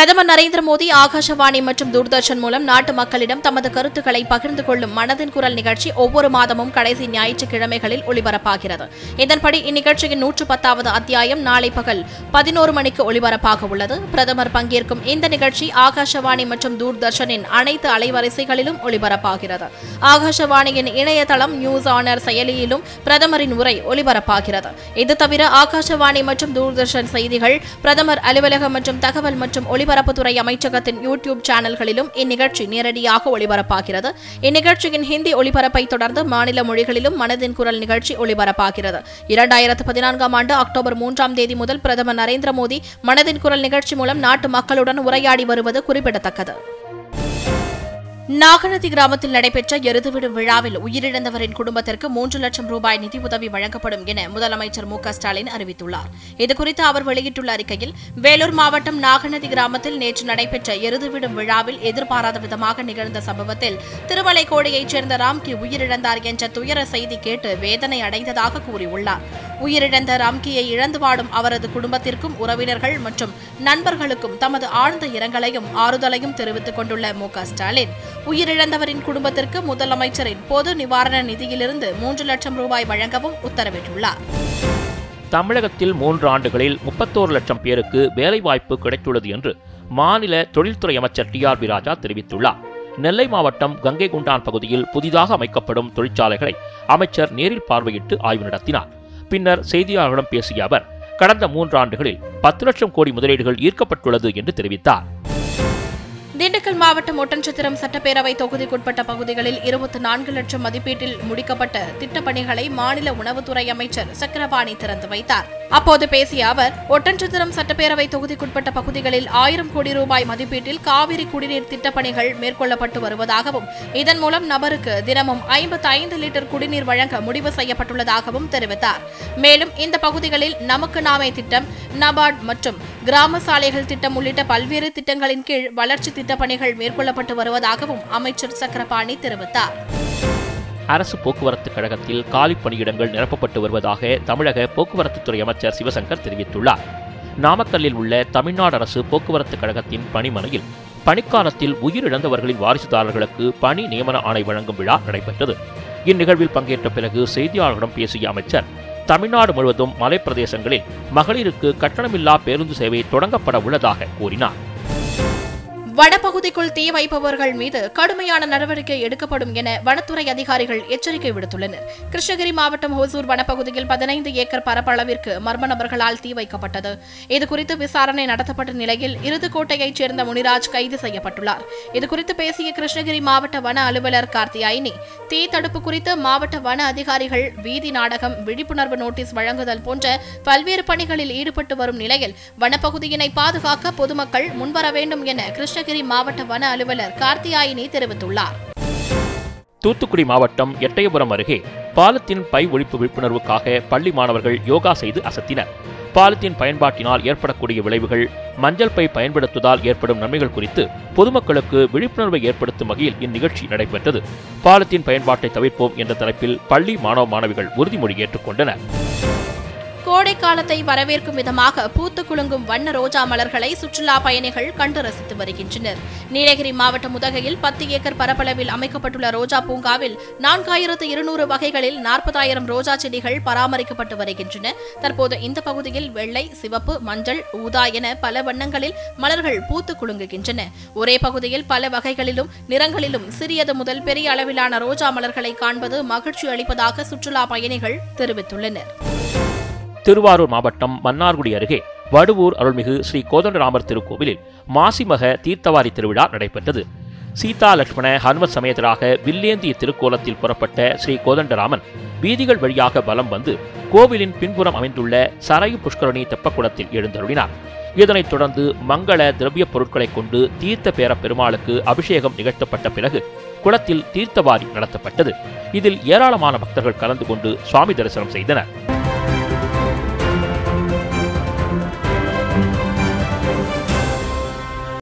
பிரதமர் நரேந்திர மோடி ஆகாஷவாணி மற்றும் தூர்தர்ஷன் மூலம் நாட்டு மக்களிடம் தமது கருத்துக்களை பகிர்ந்து கொள்ளும் மனதின் குரல் நிகழ்ச்சி ஒவ்வொரு மாதமும் கடைசி ஞாயிற்றுக்கிழமைகளில் ஒளிபரப்பாகிறது இதன்படி இந்நிகழ்ச்சியின் நூற்று பத்தாவது அத்தியாயம் நாளை பகல் பதினோரு மணிக்கு ஒளிபரப்பாக உள்ளது பிரதமர் பங்கேற்கும் இந்த நிகழ்ச்சி ஆகாஷவாணி மற்றும் தூர்தர்ஷனின் அனைத்து அலைவரிசைகளிலும் ஒளிபரப்பாகிறது ஆகாஷவாணியின் இணையதளம் நியூஸ் ஆனர் செயலியிலும் பிரதமரின் உரை ஒளிபரப்பாகிறது இது தவிர ஆகாஷவாணி மற்றும் தூர்தர்ஷன் செய்திகள் பிரதமர் அலுவலகம் மற்றும் தகவல் மற்றும் ஒலிபரப்புத்துறை அமைச்சகத்தின் யூடியூப் சேனல்களிலும் இந்நிகழ்ச்சி நேரடியாக ஒளிபரப்பாகிறது இந்நிகழ்ச்சியின் ஹிந்தி ஒளிபரப்பை தொடர்ந்து மாநில மொழிகளிலும் மனதின் குரல் நிகழ்ச்சி ஒளிபரப்பாகிறது இரண்டாயிரத்து பதினான்காம் ஆண்டு அக்டோபர் மூன்றாம் தேதி முதல் பிரதமர் நரேந்திர மோடி மனதின் குரல் நிகழ்ச்சி மூலம் நாட்டு மக்களுடன் உரையாடி வருவது குறிப்பிடத்தக்கது நாகநதி கிராமத்தில் நடைபெற்ற எருதுவிடும் விழாவில் உயிரிழந்தவரின் குடும்பத்திற்கு மூன்று லட்சம் ரூபாய் நிதி உதவி வழங்கப்படும் என முதலமைச்சர் மு க ஸ்டாலின் அறிவித்துள்ளார் இதுகுறித்து அவர் வெளியிட்டுள்ள அறிக்கையில் வேலூர் மாவட்டம் நாகநதி கிராமத்தில் நேற்று நடைபெற்ற எருதுவிடும் விழாவில் எதிர்பாராத விதமாக நிகழ்ந்த சம்பவத்தில் திருமலைக்கோடியைச் சேர்ந்த ராம்கி உயிரிழந்தார் என்ற துயர செய்தி கேட்டு வேதனை அடைந்ததாக கூறியுள்ளார் உயிரிழந்த ராம்கியை இழந்து வாடும் அவரது குடும்பத்திற்கும் உறவினர்கள் மற்றும் நண்பர்களுக்கும் தமது ஆழ்ந்த இரங்கலையும் ஆறுதலையும் தெரிவித்துக் கொண்டுள்ள மு க ஸ்டாலின் உயிரிழந்தவரின் குடும்பத்திற்கு முதலமைச்சரின் பொது நிவாரண நிதியிலிருந்து மூன்று லட்சம் ரூபாய் வழங்கவும் உத்தரவிட்டுள்ளார் தமிழகத்தில் மூன்று ஆண்டுகளில் முப்பத்தோரு லட்சம் பேருக்கு வேலைவாய்ப்பு கிடைத்துள்ளது என்று மாநில தொழில்துறை அமைச்சர் டி ஆர் பி ராஜா தெரிவித்துள்ளார் நெல்லை மாவட்டம் கங்கை குண்டான் பகுதியில் புதிதாக அமைக்கப்படும் தொழிற்சாலைகளை அமைச்சர் நேரில் பார்வையிட்டு ஆய்வு நடத்தினார் பின்னர் செய்தியாளர்களிடம் பேசிய அவர் கடந்த மூன்றாண்டுகளில் பத்து லட்சம் கோடி முதலீடுகள் ஈர்க்கப்பட்டுள்ளது என்று தெரிவித்தார் திண்டுக்கல் மாவட்டம் ஒட்டன்சத்திரம் சட்டப்பேரவை தொகுதிக்குட்பட்ட பகுதிகளில் இருபத்தி நான்கு லட்சம் மதிப்பீட்டில் முடிக்கப்பட்ட திட்டப்பணிகளை மாநில உணவுத்துறை அமைச்சர் சக்கரபாணி திறந்து வைத்தார் அப்போது பேசிய அவர் ஒட்டன்சத்திரம் சட்டப்பேரவை தொகுதிக்குட்பட்ட பகுதிகளில் ஆயிரம் கோடி ரூபாய் மதிப்பீட்டில் காவிரி குடிநீர் திட்டப்பணிகள் மேற்கொள்ளப்பட்டு வருவதாகவும் இதன் மூலம் நபருக்கு தினமும் ஐம்பத்தி ஐந்து லிட்டர் குடிநீர் வழங்க முடிவு செய்யப்பட்டுள்ளதாகவும் தெரிவித்தார் மேலும் இந்த பகுதிகளில் நமக்கு நாமே திட்டம் நபார்ட் மற்றும் கிராம சாலைகள் திட்டம் உள்ளிட்ட பல்வேறு திட்டங்களின் கீழ் வளர்ச்சி திட்டப்பணிகள் மேற்கொள்ளப்பட்டு வருவதாகவும் அமைச்சர் சக்கரபாணி தெரிவித்தார் அரசு போக்குவரத்து கழகத்தில் காலி பணியிடங்கள் நிரப்பப்பட்டு வருவதாக தமிழக போக்குவரத்துத்துறை அமைச்சர் சிவசங்கர் தெரிவித்துள்ளார் நாமக்கல்லில் உள்ள தமிழ்நாடு அரசு போக்குவரத்து கழகத்தின் பணிமனையில் பணிக்காலத்தில் உயிரிழந்தவர்களின் வாரிசுதாரர்களுக்கு பணி நியமன ஆணை வழங்கும் விழா நடைபெற்றது இந்நிகழ்வில் பங்கேற்ற பிறகு செய்தியாளர்களிடம் பேசிய அமைச்சர் தமிழ்நாடு முழுவதும் மலைப்பிரதேசங்களில் மகளிருக்கு கட்டணமில்லா பேருந்து சேவை தொடங்கப்பட உள்ளதாக கூறினார் வனப்பகுதிக்குள் தீ வைப்பவர்கள் மீது கடுமையான நடவடிக்கை எடுக்கப்படும் என வனத்துறை அதிகாரிகள் எச்சரிக்கை விடுத்துள்ளனர் கிருஷ்ணகிரி மாவட்டம் ஹோசூர் வனப்பகுதியில் பதினைந்து ஏக்கர் பரப்பளவிற்கு மர்ம நபர்களால் தீ வைக்கப்பட்டது இதுகுறித்து விசாரணை நடத்தப்பட்ட நிலையில் இருதுக்கோட்டையைச் சேர்ந்த முனிராஜ் கைது செய்யப்பட்டுள்ளார் இதுகுறித்து பேசிய கிருஷ்ணகிரி மாவட்ட வன அலுவலர் கார்த்தியாயினி தீ தடுப்பு குறித்து மாவட்ட வன அதிகாரிகள் வீதி நாடகம் விழிப்புணர்வு நோட்டீஸ் வழங்குதல் போன்ற பல்வேறு பணிகளில் ஈடுபட்டு வரும் நிலையில் வனப்பகுதியினை பாதுகாக்க பொதுமக்கள் முன்வர வேண்டும் என கிருஷ்ணகிரி கிருஷ்ணகிரி மாவட்ட வன அலுவலர் கார்த்தியாயினி தெரிவித்துள்ளார் தூத்துக்குடி மாவட்டம் எட்டயபுரம் அருகே பாலத்தின் பை ஒழிப்பு விழிப்புணர்வுக்காக பள்ளி மாணவர்கள் யோகா செய்து அசத்தினர் பாலித்தீன் பயன்பாட்டினால் ஏற்படக்கூடிய விளைவுகள் மஞ்சள் பை பயன்படுத்துவதால் ஏற்படும் நன்மைகள் குறித்து பொதுமக்களுக்கு விழிப்புணர்வை ஏற்படுத்தும் வகையில் இந்நிகழ்ச்சி நடைபெற்றது பாலித்தீன் பயன்பாட்டை தவிர்ப்போம் என்ற தலைப்பில் பள்ளி மாணவ மாணவிகள் உறுதிமொழி ஏற்றுக்கொண்டனர் கோடை காலத்தை வரவேற்கும் விதமாக பூத்து குலுங்கும் வண்ண ரோஜா மலர்களை சுற்றுலா பயணிகள் கண்டு ரசித்து வருகின்றனர் நீலகிரி மாவட்டம் உதகையில் பத்து ஏக்கர் பரப்பளவில் அமைக்கப்பட்டுள்ள ரோஜா பூங்காவில் நான்காயிரத்து இருநூறு வகைகளில் நாற்பதாயிரம் ரோஜா செடிகள் பராமரிக்கப்பட்டு வருகின்றன தற்போது இந்த பகுதியில் வெள்ளை சிவப்பு மஞ்சள் ஊதா என பல வண்ணங்களில் மலர்கள் பூத்து குலுங்குகின்றன ஒரே பகுதியில் பல வகைகளிலும் நிறங்களிலும் சிறியது முதல் பெரிய அளவிலான ரோஜா மலர்களை காண்பது மகிழ்ச்சி அளிப்பதாக சுற்றுலா பயணிகள் தெரிவித்துள்ளனர் திருவாரூர் மாவட்டம் மன்னார்குடி அருகே வடுவூர் அருள்மிகு ஸ்ரீ கோதண்டராமர் திருக்கோவிலில் மாசிமக தீர்த்தவாரி திருவிழா நடைபெற்றது சீதா லட்சுமண ஹனுமத் சமேதராக வில்லேந்திய திருக்கோலத்தில் புறப்பட்ட ஸ்ரீ கோதண்டராமன் வீதிகள் வழியாக வலம் வந்து கோவிலின் பின்புறம் அமைந்துள்ள சரையு புஷ்கரணி தெப்பக்குளத்தில் எழுந்தருளினார் இதனைத் தொடர்ந்து மங்கள திரவிய பொருட்களைக் கொண்டு தீர்த்த பேர பெருமாளுக்கு அபிஷேகம் நிகழ்த்தப்பட்ட பிறகு குளத்தில் தீர்த்தவாரி நடத்தப்பட்டது இதில் ஏராளமான பக்தர்கள் கலந்து கொண்டு சுவாமி தரிசனம் செய்தனர்